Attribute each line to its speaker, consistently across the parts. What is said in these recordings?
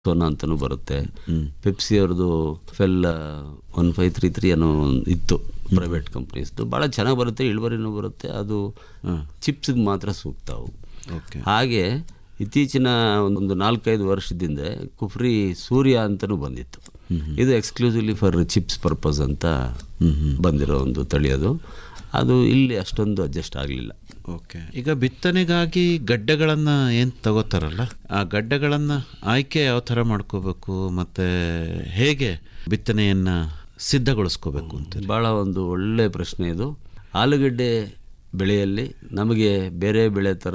Speaker 1: ಸೋನಾ ಅಂತಲೂ ಬರುತ್ತೆ ಪೆಪ್ಸಿ ಅವ್ರದ್ದು ಫೆಲ್ ಒನ್ ಫೈವ್ ತ್ರೀ ತ್ರೀ ಅನ್ನೋ ಒಂದ್ ಇತ್ತು ಪ್ರೈವೇಟ್ ಕಂಪ್ನೀಸ್ದು ಭಾಳ ಚೆನ್ನಾಗಿ ಬರುತ್ತೆ ಇಳುವರಿನೂ ಬರುತ್ತೆ ಅದು ಚಿಪ್ಸ್ಗೆ ಮಾತ್ರ ಸೂಕ್ತ ಅವು
Speaker 2: ಓಕೆ
Speaker 1: ಹಾಗೆ ಇತ್ತೀಚಿನ ಒಂದು ನಾಲ್ಕೈದು ವರ್ಷದಿಂದ ಕುಫ್ರಿ ಸೂರ್ಯ ಅಂತಲೂ ಬಂದಿತ್ತು ಇದು ಎಕ್ಸ್ಕ್ಲೂಸಿವ್ಲಿ ಫಾರ್ ಚಿಪ್ಸ್ ಪರ್ಪಸ್ ಅಂತ ಬಂದಿರೋ ಒಂದು ತಳಿ ಅದು ಅದು ಇಲ್ಲಿ ಅಷ್ಟೊಂದು ಅಡ್ಜಸ್ಟ್ ಆಗಲಿಲ್ಲ
Speaker 2: ಓಕೆ ಈಗ ಬಿತ್ತನೆಗಾಗಿ ಗಡ್ಡೆಗಳನ್ನು ಏನು ತಗೋತಾರಲ್ಲ ಆ ಗಡ್ಡೆಗಳನ್ನು ಆಯ್ಕೆ ಯಾವ ಥರ ಮಾಡ್ಕೋಬೇಕು ಮತ್ತು ಹೇಗೆ ಬಿತ್ತನೆಯನ್ನು ಸಿದ್ಧಗೊಳಿಸ್ಕೋಬೇಕು ಅಂತ
Speaker 1: ಭಾಳ ಒಂದು ಒಳ್ಳೆಯ ಪ್ರಶ್ನೆ ಇದು ಆಲೂಗಡ್ಡೆ ಬೆಳೆಯಲ್ಲಿ ನಮಗೆ ಬೇರೆ ಬೆಳೆ ಥರ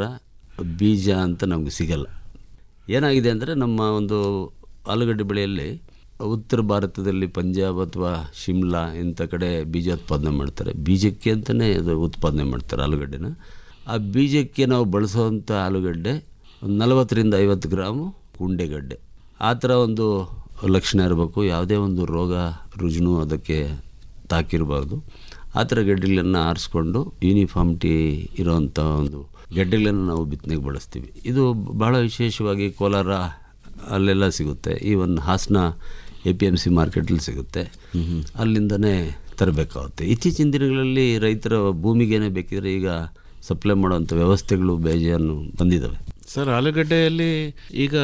Speaker 1: ಬೀಜ ಅಂತ ನಮಗೆ ಸಿಗಲ್ಲ ಏನಾಗಿದೆ ಅಂದರೆ ನಮ್ಮ ಒಂದು ಆಲೂಗಡ್ಡೆ ಬೆಳೆಯಲ್ಲಿ ಉತ್ತರ ಭಾರತದಲ್ಲಿ ಪಂಜಾಬ್ ಅಥವಾ ಶಿಮ್ಲಾ ಇಂಥ ಕಡೆ ಬೀಜೋತ್ಪಾದನೆ ಮಾಡ್ತಾರೆ ಬೀಜಕ್ಕೆ ಅಂತಲೇ ಅದು ಉತ್ಪಾದನೆ ಮಾಡ್ತಾರೆ ಆಲೂಗಡ್ಡೆನ ಆ ಬೀಜಕ್ಕೆ ನಾವು ಬಳಸುವಂಥ ಆಲೂಗಡ್ಡೆ ಒಂದು ನಲವತ್ತರಿಂದ ಐವತ್ತು ಗ್ರಾಮು ಉಂಡೆಗಡ್ಡೆ ಆ ಥರ ಒಂದು ಲಕ್ಷಣ ಇರಬೇಕು ಯಾವುದೇ ಒಂದು ರೋಗ ರುಜುನು ಅದಕ್ಕೆ ತಾಕಿರಬಾರ್ದು ಆ ಥರ ಗೆಡ್ಡೆಗಳನ್ನು ಆರಿಸ್ಕೊಂಡು ಯೂನಿಫಾರ್ಮಿಟಿ ಇರೋವಂಥ ಒಂದು ಗೆಡ್ಡೆಗಳನ್ನು ನಾವು ಬಿತ್ತನೆಗೆ ಬಳಸ್ತೀವಿ ಇದು ಬಹಳ ವಿಶೇಷವಾಗಿ ಕೋಲಾರ ಅಲ್ಲೆಲ್ಲ ಸಿಗುತ್ತೆ even Hassan A P M C ಮಾರ್ಕೆಟಲ್ಲಿ ಸಿಗುತ್ತೆ ಅಲ್ಲಿಂದನೇ ತರಬೇಕಾಗುತ್ತೆ ಇತ್ತೀಚಿನ ದಿನಗಳಲ್ಲಿ ರೈತರ ಭೂಮಿಗೇನೆ ಬೇಕಿದ್ರೆ ಈಗ ಸಪ್ಲೈ ಮಾಡುವಂಥ ವ್ಯವಸ್ಥೆಗಳು ಬೇಜಾನು ಬಂದಿದ್ದಾವೆ
Speaker 2: ಸರ್ ಆಲೂಗಡ್ಡೆಯಲ್ಲಿ ಈಗ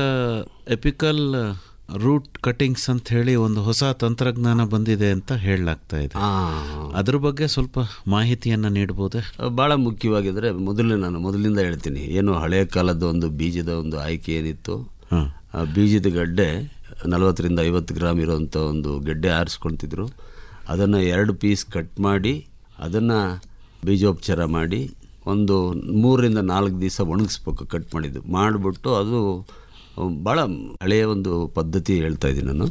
Speaker 2: ಎಪಿಕಲ್ ರೂಟ್ ಕಟಿಂಗ್ಸ್ ಅಂತ ಹೇಳಿ ಒಂದು ಹೊಸ ತಂತ್ರಜ್ಞಾನ ಬಂದಿದೆ ಅಂತ ಹೇಳಲಾಗ್ತಾ ಇದೆ ಅದ್ರ ಬಗ್ಗೆ ಸ್ವಲ್ಪ ಮಾಹಿತಿಯನ್ನು ನೀಡ್ಬೋದೇ
Speaker 1: ಭಾಳ ಮುಖ್ಯವಾಗಿದ್ದರೆ ಮೊದಲೇ ನಾನು ಮೊದಲಿಂದ ಹೇಳ್ತೀನಿ ಏನು ಹಳೆಯ ಕಾಲದ ಒಂದು ಬೀಜದ ಒಂದು ಆಯ್ಕೆ ಏನಿತ್ತು
Speaker 2: ಹಾಂ
Speaker 1: ಆ ಬೀಜದ ಗಡ್ಡೆ ನಲವತ್ತರಿಂದ ಐವತ್ತು ಗ್ರಾಮ್ ಇರೋವಂಥ ಒಂದು ಗೆಡ್ಡೆ ಆರಿಸ್ಕೊಳ್ತಿದ್ರು ಅದನ್ನು ಎರಡು ಪೀಸ್ ಕಟ್ ಮಾಡಿ ಅದನ್ನು ಬೀಜೋಪಚಾರ ಮಾಡಿ ಒಂದು ಮೂರರಿಂದ ನಾಲ್ಕು ದಿವಸ ಒಣಗಿಸ್ಬೇಕು ಕಟ್ ಮಾಡಿದ್ದು ಮಾಡಿಬಿಟ್ಟು ಅದು ಭಾಳ ಹಳೆಯ ಒಂದು ಪದ್ಧತಿ ಹೇಳ್ತಾ ಇದ್ದೀನಿ ನಾನು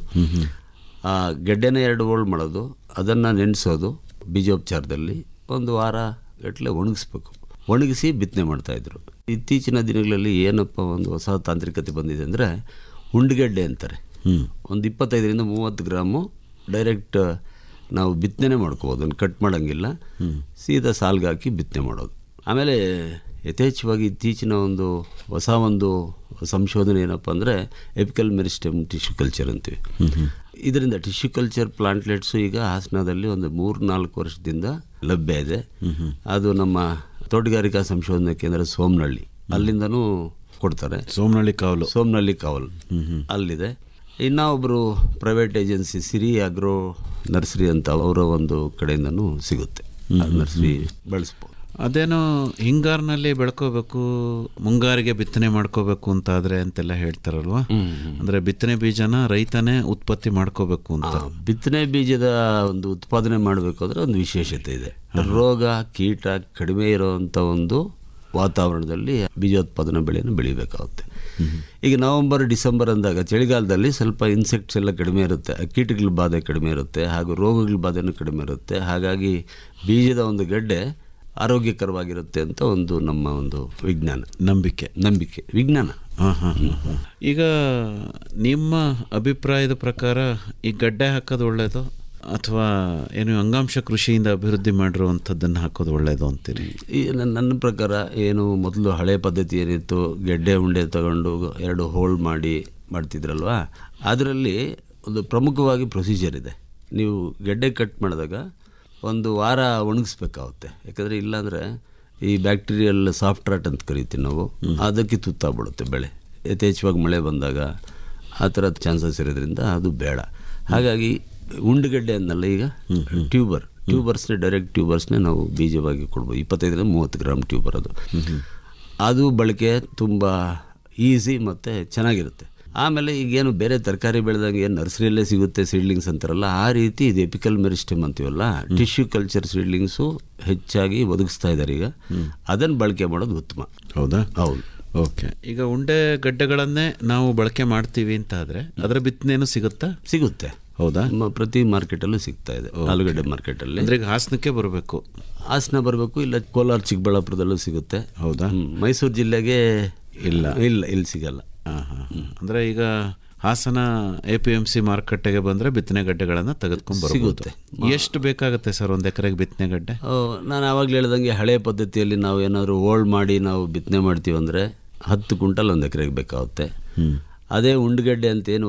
Speaker 1: ಆ ಗೆಡ್ಡೆನ ಎರಡು ಹೋಳು ಮಾಡೋದು ಅದನ್ನು ನೆನೆಸೋದು ಬೀಜೋಪಚಾರದಲ್ಲಿ ಒಂದು ವಾರ ಗಟ್ಟಲೆ ಒಣಗಿಸ್ಬೇಕು ಒಣಗಿಸಿ ಬಿತ್ತನೆ ಮಾಡ್ತಾಯಿದ್ರು ಇತ್ತೀಚಿನ ದಿನಗಳಲ್ಲಿ ಏನಪ್ಪ ಒಂದು ಹೊಸ ತಾಂತ್ರಿಕತೆ ಬಂದಿದೆ ಅಂದರೆ ಉಂಡುಗೆಡ್ಡೆ ಅಂತಾರೆ ಒಂದು ಇಪ್ಪತ್ತೈದರಿಂದ ಮೂವತ್ತು ಗ್ರಾಮು ಡೈರೆಕ್ಟ್ ನಾವು ಬಿತ್ತನೆ ಮಾಡ್ಕೋಬೋದು ಅದನ್ನು ಕಟ್ ಮಾಡೋಂಗಿಲ್ಲ ಸೀದಾ ಸಾಲ್ಗೆ ಹಾಕಿ ಬಿತ್ತನೆ ಮಾಡೋದು ಆಮೇಲೆ ಯಥೇಚ್ಛವಾಗಿ ಇತ್ತೀಚಿನ ಒಂದು ಹೊಸ ಒಂದು ಸಂಶೋಧನೆ ಏನಪ್ಪ ಅಂದರೆ ಎಪಿಕಲ್ ಮೆರಿಸ್ಟೆಮ್ ಟಿಶ್ಯೂ ಕಲ್ಚರ್ ಅಂತೀವಿ ಇದರಿಂದ ಟಿಶ್ಯೂ ಕಲ್ಚರ್ ಪ್ಲಾಂಟ್ಲೆಟ್ಸು ಈಗ ಹಾಸನದಲ್ಲಿ ಒಂದು ಮೂರು ನಾಲ್ಕು ವರ್ಷದಿಂದ ಲಭ್ಯ ಇದೆ ಅದು ನಮ್ಮ ತೋಟಗಾರಿಕಾ ಸಂಶೋಧನಾ ಕೇಂದ್ರ ಸೋಮನಹಳ್ಳಿ ಅಲ್ಲಿಂದನೂ ಕೊಡ್ತಾರೆ
Speaker 2: ಸೋಮನಹಳ್ಳಿ ಕಾವಲು
Speaker 1: ಸೋಮನಹಳ್ಳಿ ಕಾವಲ್ ಅಲ್ಲಿದೆ ಇನ್ನೂ ಒಬ್ಬರು private agency Siri agro nursery ಅಂತ ಅವರ ಒಂದು ಕಡೆಯಿಂದನೂ ಸಿಗುತ್ತೆ ನರ್ಸರಿ ಬಳಸ್ಬೋದು
Speaker 2: ಅದೇನೋ ಹಿಂಗಾರಿನಲ್ಲಿ ಬೆಳ್ಕೋಬೇಕು ಮುಂಗಾರಿಗೆ ಬಿತ್ತನೆ ಮಾಡ್ಕೋಬೇಕು ಅಂತ ಆದ್ರೆ ಅಂತೆಲ್ಲ ಹೇಳ್ತಾರಲ್ವಾ ಅಂದ್ರೆ ಬಿತ್ತನೆ ಬೀಜನ ರೈತನೇ ಉತ್ಪತ್ತಿ ಮಾಡ್ಕೋಬೇಕು ಅಂತ
Speaker 1: ಆ, ಬಿತ್ತನೆ ಬೀಜದ ಒಂದು ಉತ್ಪಾದನೆ ಮಾಡಬೇಕು ಅಂದರೆ ಒಂದು ವಿಶೇಷತೆ ಇದೆ ರೋಗ ಕೀಟ ಕಡಿಮೆ ಇರುವಂಥ ಒಂದು ವಾತಾವರಣದಲ್ಲಿ ಬೀಜೋತ್ಪಾದನಾ ಬೆಳೆಯನ್ನು ಬೆಳಿಬೇಕಾಗುತ್ತೆ ಈಗ ನವೆಂಬರ್ ಡಿಸೆಂಬರ್ ಅಂದಾಗ ಚಳಿಗಾಲದಲ್ಲಿ ಸ್ವಲ್ಪ ಇನ್ಸೆಕ್ಟ್ಸ್ ಎಲ್ಲ ಕಡಿಮೆ ಇರುತ್ತೆ ಕೀಟಗಳ ಬಾಧೆ ಕಡಿಮೆ ಇರುತ್ತೆ ಹಾಗೂ ರೋಗಗಳ ಬಾಧೆನೂ ಕಡಿಮೆ ಇರುತ್ತೆ ಹಾಗಾಗಿ ಬೀಜದ ಒಂದು ಗಡ್ಡೆ ಆರೋಗ್ಯಕರವಾಗಿರುತ್ತೆ ಅಂತ ಒಂದು ನಮ್ಮ ಒಂದು ವಿಜ್ಞಾನ
Speaker 2: ನಂಬಿಕೆ
Speaker 1: ನಂಬಿಕೆ ವಿಜ್ಞಾನ
Speaker 2: ಹಾ, ಹಾ, ಹಾ, ಹಾ. ಈಗ ನಿಮ್ಮ ಅಭಿಪ್ರಾಯದ ಪ್ರಕಾರ ಈ ಗಡ್ಡೆ ಹಾಕೋದು ಒಳ್ಳೇದು ಅಥವಾ ಏನು ಅಂಗಾಂಶ ಕೃಷಿಯಿಂದ ಅಭಿವೃದ್ಧಿ ಮಾಡಿರುವಂಥದ್ದನ್ನು ಹಾಕೋದು ಒಳ್ಳೇದು ಅಂತೀರಿ
Speaker 1: ಈ ನನ್ನ ನನ್ನ ಪ್ರಕಾರ ಏನು ಮೊದಲು ಹಳೆ ಪದ್ಧತಿ ಏನಿತ್ತು ಗೆಡ್ಡೆ ಉಂಡೆ ತಗೊಂಡು ಎರಡು ಹೋಲ್ ಮಾಡಿ ಮಾಡ್ತಿದ್ರಲ್ವಾ ಅದರಲ್ಲಿ ಒಂದು ಪ್ರಮುಖವಾಗಿ ಪ್ರೊಸೀಜರ್ ಇದೆ ನೀವು ಗೆಡ್ಡೆ ಕಟ್ ಮಾಡಿದಾಗ ಒಂದು ವಾರ ಒಣಗಿಸ್ಬೇಕಾಗುತ್ತೆ ಯಾಕಂದರೆ ಇಲ್ಲಾಂದರೆ ಈ ಬ್ಯಾಕ್ಟೀರಿಯಲ್ ಸಾಫ್ಟ್ ರಾಟ್ ಅಂತ ಕರಿತೀವಿ ನಾವು ಅದಕ್ಕೆ ತುತ್ತಾಗ್ಬಿಡುತ್ತೆ ಬೆಳೆ ಯಥೇಚ್ಛವಾಗಿ ಮಳೆ ಬಂದಾಗ ಆ ಥರದ ಚಾನ್ಸಸ್ ಇರೋದ್ರಿಂದ ಅದು ಬೇಡ ಹಾಗಾಗಿ ಉಂಡುಗಡ್ಡೆ ಅನ್ನಲ್ಲ ಈಗ ಟ್ಯೂಬರ್ ಟ್ಯೂಬರ್ಸ್ನೇ ಡೈರೆಕ್ಟ್ ಟ್ಯೂಬರ್ಸ್ನೇ ನಾವು ಬೀಜವಾಗಿ ಕೊಡ್ಬೋದು ಇಪ್ಪತ್ತೈದರಿಂದ ಮೂವತ್ತು ಗ್ರಾಮ್ ಟ್ಯೂಬರ್ ಅದು ಅದು ಬಳಕೆ ತುಂಬ ಈಸಿ ಮತ್ತು ಚೆನ್ನಾಗಿರುತ್ತೆ ಆಮೇಲೆ ಈಗೇನು ಬೇರೆ ತರಕಾರಿ ಬೆಳೆದಂಗೆ ಏನು ನರ್ಸರಿಯಲ್ಲೇ ಸಿಗುತ್ತೆ ಸೀಡ್ಲಿಂಗ್ಸ್ ಅಂತಾರಲ್ಲ ಆ ರೀತಿ ಇದು ಎಪಿಕಲ್ ಮೆರಿಸ್ಟೆಮ್ ಅಂತೀವಲ್ಲ ಟಿಶ್ಯೂ ಕಲ್ಚರ್ ಸೀಡ್ಲಿಂಗ್ಸು ಹೆಚ್ಚಾಗಿ ಒದಗಿಸ್ತಾ ಇದ್ದಾರೆ ಈಗ ಅದನ್ನು ಬಳಕೆ ಮಾಡೋದು ಉತ್ತಮ
Speaker 2: ಹೌದಾ
Speaker 1: ಹೌದು
Speaker 2: ಓಕೆ ಈಗ ಉಂಡೆ ಗಡ್ಡೆಗಳನ್ನೇ ನಾವು ಬಳಕೆ ಮಾಡ್ತೀವಿ ಅಂತ ಆದ್ರೆ ಅದರ ಬಿತ್ತನೆನೂ ಸಿಗುತ್ತಾ
Speaker 1: ಸಿಗುತ್ತೆ
Speaker 2: ಹೌದಾ
Speaker 1: ನಮ್ಮ ಪ್ರತಿ ಮಾರ್ಕೆಟಲ್ಲೂ ಸಿಗ್ತಾ ಇದೆ ಆಲೂಗಡ್ಡೆ ಮಾರ್ಕೆಟಲ್ಲಿ
Speaker 2: ಅಂದ್ರೆ ಈಗ ಹಾಸನಕ್ಕೆ ಬರಬೇಕು
Speaker 1: ಹಾಸನ ಬರಬೇಕು ಇಲ್ಲ ಕೋಲಾರ ಚಿಕ್ಕಬಳ್ಳಾಪುರದಲ್ಲೂ ಸಿಗುತ್ತೆ
Speaker 2: ಹೌದಾ
Speaker 1: ಹ್ಮ್. ಮೈಸೂರು ಜಿಲ್ಲೆಗೆ
Speaker 2: ಇಲ್ಲ.
Speaker 1: ಇಲ್ಲ ಇಲ್ಲಿ ಸಿಗಲ್ಲ
Speaker 2: ಹಾಂ ಹಾಂ ಅಂದರೆ ಈಗ Hassan A P M C ಮಾರುಕಟ್ಟೆಗೆ ಬಂದರೆ ಬಿತ್ತನೆ ಗಡ್ಡೆಗಳನ್ನು ತೆಗೆದುಕೊಂಡು ಬರಬಹುದು
Speaker 1: ಸಿಗುತ್ತೆ.
Speaker 2: ಎಷ್ಟು ಬೇಕಾಗುತ್ತೆ ಸರ್ ಒಂದು ಎಕರೆಗೆ ಬಿತ್ತನೆ ಗಡ್ಡೆ
Speaker 1: ಆ, ನಾನು ಆವಾಗಲೇ ಹೇಳ್ದಂಗೆ ಹಳೆ ಪದ್ಧತಿಯಲ್ಲಿ ನಾವು ಏನಾದರೂ ಓಲ್ಡ್ ಮಾಡಿ ನಾವು ಬಿತ್ತನೆ ಮಾಡ್ತೀವಿ ಅಂದರೆ ಹತ್ತು ಕ್ವಿಂಟಲ್ ಒಂದು ಎಕರೆಗೆ ಬೇಕಾಗುತ್ತೆ ಅದೇ ಉಂಡುಗಡ್ಡೆ ಅಂತ ಏನು